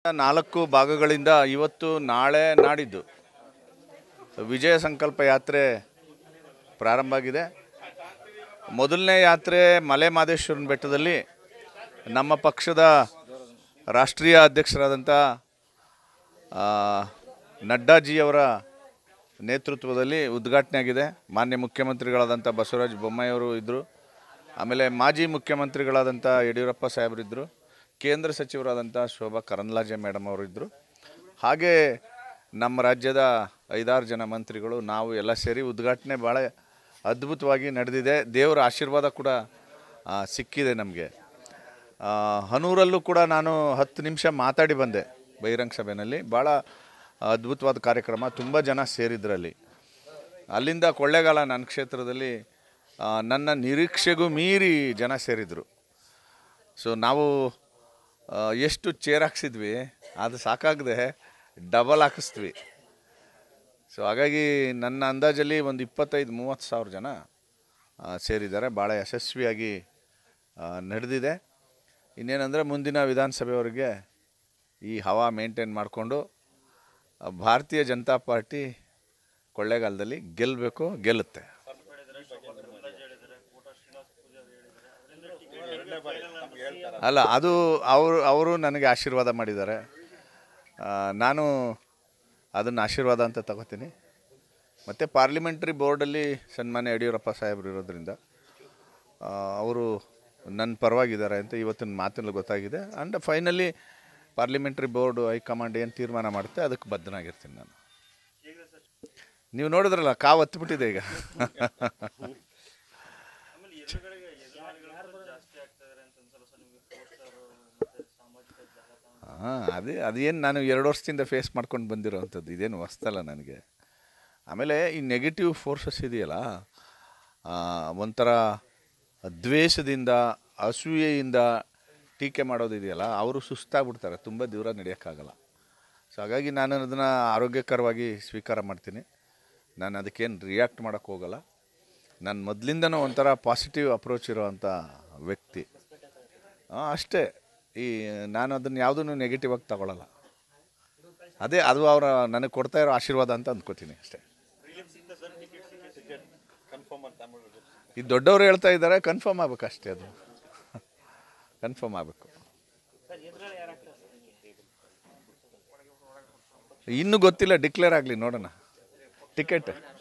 ನಾಲ್ಕು ಭಾಗಗಳಿಂದ ಇವತ್ತು ನಾಳೆ ನಾಡಿದ್ದು ವಿಜಯ ಸಂಕಲ್ಪ ಯಾತ್ರೆ ಪ್ರಾರಂಭ ಆಗಿದೆ ಮೊದಲನೇ ಯಾತ್ರೆ ಮಲೆ ಮಾದೇಶ್ವರನ ಬೆಟ್ಟದಲ್ಲಿ ನಮ್ಮ ಪಕ್ಷದ ರಾಷ್ಟ್ರೀಯ ಅಧ್ಯಕ್ಷರಾದಂಥ ಆ, ನಡ್ಡಾಜಿಯವರ ನೇತೃತ್ವದಲ್ಲಿ ಉದ್ಘಾಟನೆ ಆಗಿದೆ ಮಾನ್ಯ ಮುಖ್ಯಮಂತ್ರಿಗಳಾದಂಥ ಬಸವರಾಜ ಬೊಮ್ಮಾಯಿಯವರು ಇದ್ದರು ಆಮೇಲೆ ಮಾಜಿ ಮುಖ್ಯಮಂತ್ರಿಗಳಾದಂಥ ಯಡಿಯೂರಪ್ಪ ಸಾಹೇಬರಿದ್ದರು ಕೇಂದ್ರ ಸಚಿವರಾದಂಥ ಶೋಭಾ ಕರಂದ್ಲಾಜೆ ಮೇಡಮ್ ಅವರು ಇದ್ದರು ಹಾಗೆ ನಮ್ಮ ರಾಜ್ಯದ ಐದಾರು ಜನ ಮಂತ್ರಿಗಳು ನಾವು ಎಲ್ಲ ಸೇರಿ ಉದ್ಘಾಟನೆ ಭಾಳ ಅದ್ಭುತವಾಗಿ ನಡೆದಿದೆ ದೇವರ ಆಶೀರ್ವಾದ ಕೂಡ ಆ, ಸಿಕ್ಕಿದೆ ನಮಗೆ ಹನೂರಲ್ಲೂ ಕೂಡ ನಾನು ಹತ್ತು ನಿಮಿಷ ಮಾತಾಡಿ ಬಂದೆ ಬಹಿರಂಗ ಸಭೆಯಲ್ಲಿ ಭಾಳ ಅದ್ಭುತವಾದ ಕಾರ್ಯಕ್ರಮ ತುಂಬ ಜನ ಸೇರಿದ್ರಲ್ಲಿ ಅಲ್ಲಿಂದ ಕೊಳ್ಳೇಗಾಲ ನನ್ನ ಕ್ಷೇತ್ರದಲ್ಲಿ ಆ, ನನ್ನ ನಿರೀಕ್ಷೆಗೂ ಮೀರಿ ಜನ ಸೇರಿದರು ಸೊ ನಾವು ಆ, ಎಷ್ಟು ಚೇರ್ ಹಾಕ್ಸಿದ್ವಿ ಅದು ಸಾಕಾಗದೆ ಡಬಲ್ ಹಾಕಿಸ್ತೀವಿ ಸೊ ಹಾಗಾಗಿ ನನ್ನ ಅಂದಾಜಲ್ಲಿ ಒಂದು ಇಪ್ಪತ್ತೈದು ಮೂವತ್ತು ಸಾವಿರ ಜನ ಆ, ಸೇರಿದ್ದಾರೆ ಭಾಳ ಯಶಸ್ವಿಯಾಗಿ ಆ, ನಡೆದಿದೆ ಇನ್ನೇನೆಂದರೆ ಮುಂದಿನ ವಿಧಾನಸಭೆಯವರೆಗೆ ಈ ಹವಾ ಮೇಂಟೈನ್ ಮಾಡಿಕೊಂಡು ಭಾರತೀಯ ಜನತಾ ಪಾರ್ಟಿ ಕೊಳ್ಳೇಗಾಲದಲ್ಲಿ ಗೆಲ್ಲಬೇಕು ಗೆಲ್ಲುತ್ತೆ ಅಲ್ಲ ಅದು ಅವರು ಅವರು ನನಗೆ ಆಶೀರ್ವಾದ ಮಾಡಿದ್ದಾರೆ ಆ, ನಾನು ಅದನ್ನು ಆಶೀರ್ವಾದ ಅಂತ ತಗೋತೀನಿ ಮತ್ತು ಪಾರ್ಲಿಮೆಂಟ್ರಿ ಬೋರ್ಡಲ್ಲಿ ಸನ್ಮಾನ್ಯ ಯಡಿಯೂರಪ್ಪ ಸಾಹೇಬರು ಇರೋದ್ರಿಂದ ಆ, ಅವರು ನನ್ನ ಪರವಾಗಿದ್ದಾರೆ ಅಂತ ಇವತ್ತಿನ ಮಾತಿನಲ್ಲಿ ಗೊತ್ತಾಗಿದೆ and finally parliamentary board high command ಏನು ತೀರ್ಮಾನ ಮಾಡುತ್ತೆ ಅದಕ್ಕೆ ಬದ್ಧನಾಗಿರ್ತೀನಿ ನಾನು ನೀವು ನೋಡಿದ್ರಲ್ಲ ಕಾವು ಹತ್ಬಿಟ್ಟಿದೆ ಈಗ ಹಾಂ ಅದೇ ಅದೇನು ನಾನು ಎರಡು ವರ್ಷದಿಂದ ಫೇಸ್ ಮಾಡ್ಕೊಂಡು ಬಂದಿರೋವಂಥದ್ದು ಇದೇನು ಹೊಸ್ತಲ್ಲ ನನಗೆ ಆಮೇಲೆ ಈ ನೆಗೆಟಿವ್ ಫೋರ್ಸಸ್ ಇದೆಯಲ್ಲ ಆ, ಒಂಥರ ದ್ವೇಷದಿಂದ ಅಸೂಯೆಯಿಂದ ಟೀಕೆ ಮಾಡೋದಿದೆಯಲ್ಲ ಅವರು ಸುಸ್ತಾಗ್ಬಿಡ್ತಾರೆ ತುಂಬ ದೂರ ನಡೆಯೋಕ್ಕಾಗಲ್ಲ ಸೊ ಹಾಗಾಗಿ ನಾನು ಅದನ್ನು ಆರೋಗ್ಯಕರವಾಗಿ ಸ್ವೀಕಾರ ಮಾಡ್ತೀನಿ ನಾನು ಅದಕ್ಕೇನು ರಿಯಾಕ್ಟ್ ಮಾಡೋಕ್ಕೆ ಹೋಗಲ್ಲ ನಾನು ಮೊದಲಿಂದನೂ ಒಂಥರ ಪಾಸಿಟಿವ್ ಅಪ್ರೋಚ್ ಇರೋವಂಥ ವ್ಯಕ್ತಿ ಆ, ಅಷ್ಟೇ ಈ ನಾನು ಅದನ್ನು ಯಾವುದನ್ನು ನೆಗೆಟಿವ್ ಆಗಿ ತಗೊಳ್ಳಲ್ಲ ಅದೇ ಅದು ಅವರ ನನಗೆ ಕೊಡ್ತಾ ಇರೋ ಆಶೀರ್ವಾದ ಅಂತ ಅಂದ್ಕೋತೀನಿ ಅಷ್ಟೇ ಈ ದೊಡ್ಡವರು ಹೇಳ್ತಾ ಇದ್ದಾರೆ ಕನ್ಫರ್ಮ್ ಆಗ್ಬೇಕು ಅಷ್ಟೇ ಅದು ಕನ್ಫರ್ಮ್ ಆಗಬೇಕು ಇನ್ನೂ ಗೊತ್ತಿಲ್ಲ ಡಿಕ್ಲೇರ್ ಆಗಲಿ ನೋಡೋಣ ಟಿಕೆಟ್